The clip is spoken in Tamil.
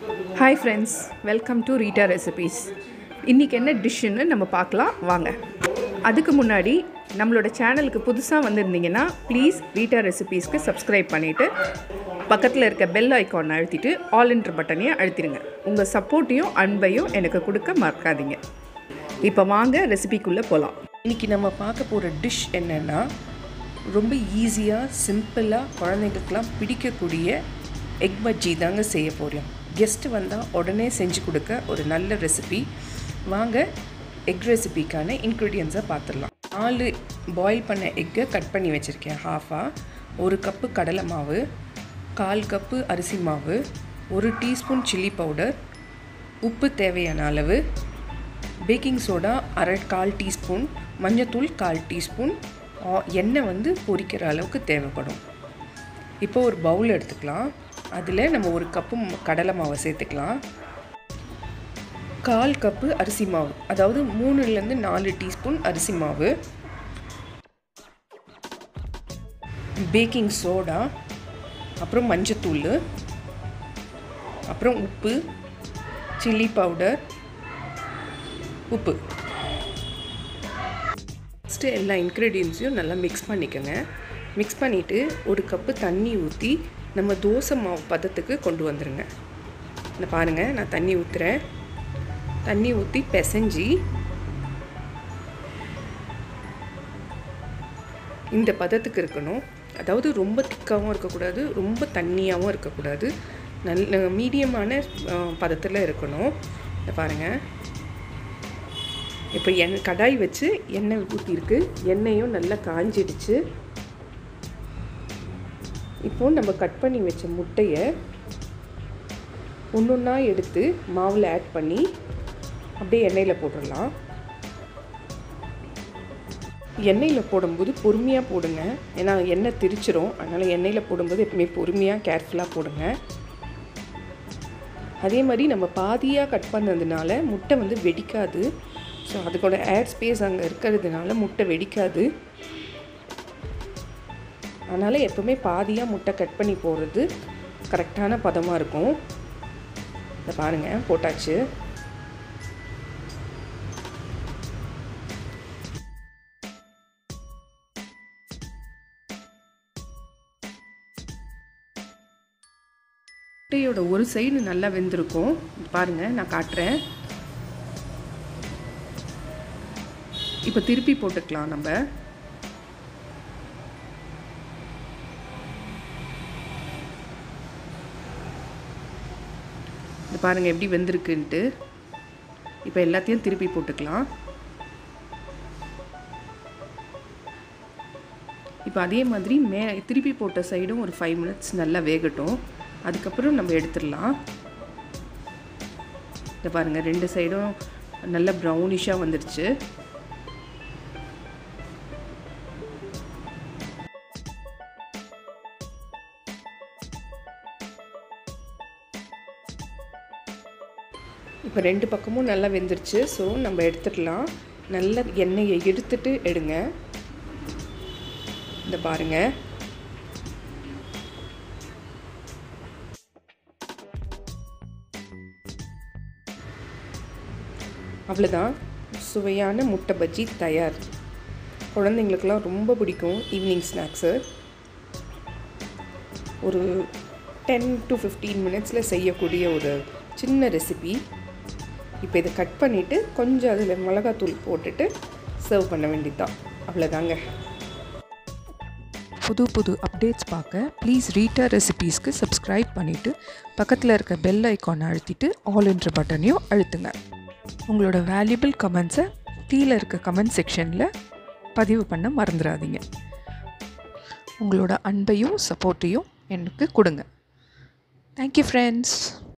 hi friends welcome to Reeta recipes இன்றைக்கி என்ன டிஷ்ஷுன்னு நம்ம பார்க்கலாம் வாங்க அதுக்கு முன்னாடி நம்மளோட சேனலுக்கு புதுசாக வந்திருந்தீங்கன்னா ப்ளீஸ் ரீட்டா ரெசிபீஸ்க்கு சப்ஸ்கிரைப் பண்ணிவிட்டு பக்கத்தில் இருக்க பெல் ஐக்கான் அழுத்திட்டு ஆல் இன்ட்ரு பட்டனையும் அழுத்திடுங்க உங்கள் சப்போர்ட்டையும் அன்பையும் எனக்கு கொடுக்க மறக்காதீங்க இப்போ வாங்க ரெசிபிக்குள்ளே போகலாம் இன்றைக்கி நம்ம பார்க்க போகிற டிஷ் என்னென்னா ரொம்ப ஈஸியாக சிம்பிளாக குழந்தைங்களுக்கெல்லாம் பிடிக்கக்கூடிய எக் பஜ்ஜி தாங்க செய்ய போகிறோம் கெஸ்ட்டு வந்தால் உடனே செஞ்சு கொடுக்க ஒரு நல்ல ரெசிபி வாங்க எக் ரெசிபிக்கான இன்க்ரீடியன்ஸை பார்த்துடலாம் நாலு பாயில் பண்ண எக்கை கட் பண்ணி வச்சுருக்கேன் ஹாஃபாக ஒரு கப்பு கடலை மாவு கால் கப்பு அரிசி மாவு ஒரு டீஸ்பூன் சில்லி பவுடர் உப்பு தேவையான அளவு பேக்கிங் சோடா அரை கால் டீஸ்பூன் மஞ்சத்தூள் கால் டீஸ்பூன் ஆ- எண்ணெய் வந்து பொரிக்கிற அளவுக்கு தேவைப்படும் இப்போ ஒரு பவுல் எடுத்துக்கலாம் அதில் நம்ம ஒரு கப்பு ம- கடலை மாவை சேர்த்துக்கலாம் கால் கப்பு அரிசி மாவு அதாவது மூணுலேருந்து நாலு டீஸ்பூன் அரிசி மாவு பேக்கிங் சோடா அப்புறம் மஞ்சத்தூள் அப்புறம் உப்பு சில்லி பவுடர் உப்பு ஃபஸ்ட்டு எல்லா இன்க்ரீடியன்ஸையும் நல்லா மிக்ஸ் பண்ணிக்கோங்க மிக்ஸ் பண்ணிவிட்டு ஒரு கப்பு தண்ணி ஊற்றி நம்ம தோசை மாவு பதத்துக்கு கொண்டு வந்துடுங்க இந்த பாருங்கள் நான் தண்ணி ஊற்றுறேன் தண்ணி ஊற்றி பிசைஞ்சி இந்த பதத்துக்கு இருக்கணும் அதாவது ரொம்ப திக்காகவும் இருக்கக்கூடாது ரொம்ப தண்ணியாகவும் இருக்கக்கூடாது நல்ல மீடியமான பதத்தில் இருக்கணும் இந்த பாருங்கள் இப்போ எண் கடாய் வச்சு எண்ணெய் ஊற்றிருக்கு எண்ணெயும் நல்லா காஞ்சிடுச்சு இப்போ நம்ம கட் பண்ணி வச்ச முட்டையை ஒன்று ஒன்றா எடுத்து மாவில் ஆட் பண்ணி அப்படியே எண்ணெயில் போட்டுடலாம் எண்ணெயில் போடும்போது பொறுமையாக போடுங்க ஏன்னா எண்ணெய் திரிச்சிரும் அதனால் எண்ணெயில் போடும்போது எப்பவுமே பொறுமையாக கேர்ஃபுல்லாக போடுங்க அதே மாதிரி நம்ம பாதியாக கட் பண்ணதுனால முட்டை வந்து வெடிக்காது ஸோ அதுக்கோட ஏர் ஸ்பேஸ் அங்கே இருக்கிறதுனால முட்டை வெடிக்காது அதனால் எப்போவுமே பாதியாக முட்டை கட் பண்ணி போடுறது கரெக்டான பதமாக இருக்கும் இதை பாருங்கள் போட்டாச்சு முட்டையோட ஒரு சைடு நல்லா வெந்திருக்கும் பாருங்கள் நான் காட்டுறேன் இப்போ திருப்பி போட்டுக்கலாம் நம்ம இது பாருங்கள் எப்படி வெந்திருக்குன்ட்டு இப்போ எல்லாத்தையும் திருப்பி போட்டுக்கலாம் இப்போ அதே மாதிரி மே திருப்பி போட்ட சைடும் ஒரு ஃபைவ் மினிட்ஸ் நல்லா வேகட்டும் அதுக்கப்புறம் நம்ம எடுத்துடலாம் இதை பாருங்கள் ரெண்டு சைடும் நல்ல ப்ரௌனிஷாக வந்துடுச்சு இப்போ ரெண்டு பக்கமும் நல்லா வெந்துருச்சு ஸோ நம்ம எடுத்துடலாம் நல்ல எண்ணெயை எடுத்துட்டு எடுங்க இந்த பாருங்க அவ்வளோதான் சுவையான முட்டை பஜ்ஜி தயார் குழந்தைங்களுக்கெல்லாம் ரொம்ப பிடிக்கும் ஈவினிங் ஸ்நாக்ஸு ஒரு டென் டு ஃபிஃப்டீன் மினிட்ஸில் செய்யக்கூடிய ஒரு சின்ன ரெசிபி இப்போ இதை கட் பண்ணிவிட்டு கொஞ்சம் அதில் மிளகாத்தூள் போட்டுட்டு சர்வ் பண்ண வேண்டியதுதான் அவ்வளோதாங்க புது புது அப்டேட்ஸ் பார்க்க ப்ளீஸ் ரீட்டா ரெசிபீஸ்க்கு சப்ஸ்கிரைப் பண்ணிவிட்டு பக்கத்தில் இருக்க பெல் ஐக்கானை அழுத்திட்டு ஆல் என்ற பட்டனையும் அழுத்துங்க உங்களோட வேல்யூபிள் கமெண்ட்ஸை கீழே இருக்க கமெண்ட் செக்ஷனில் பதிவு பண்ண மறந்துடாதீங்க உங்களோட அன்பையும் சப்போர்ட்டையும் எனக்கு கொடுங்க தேங்க்யூ ஃப்ரெண்ட்ஸ்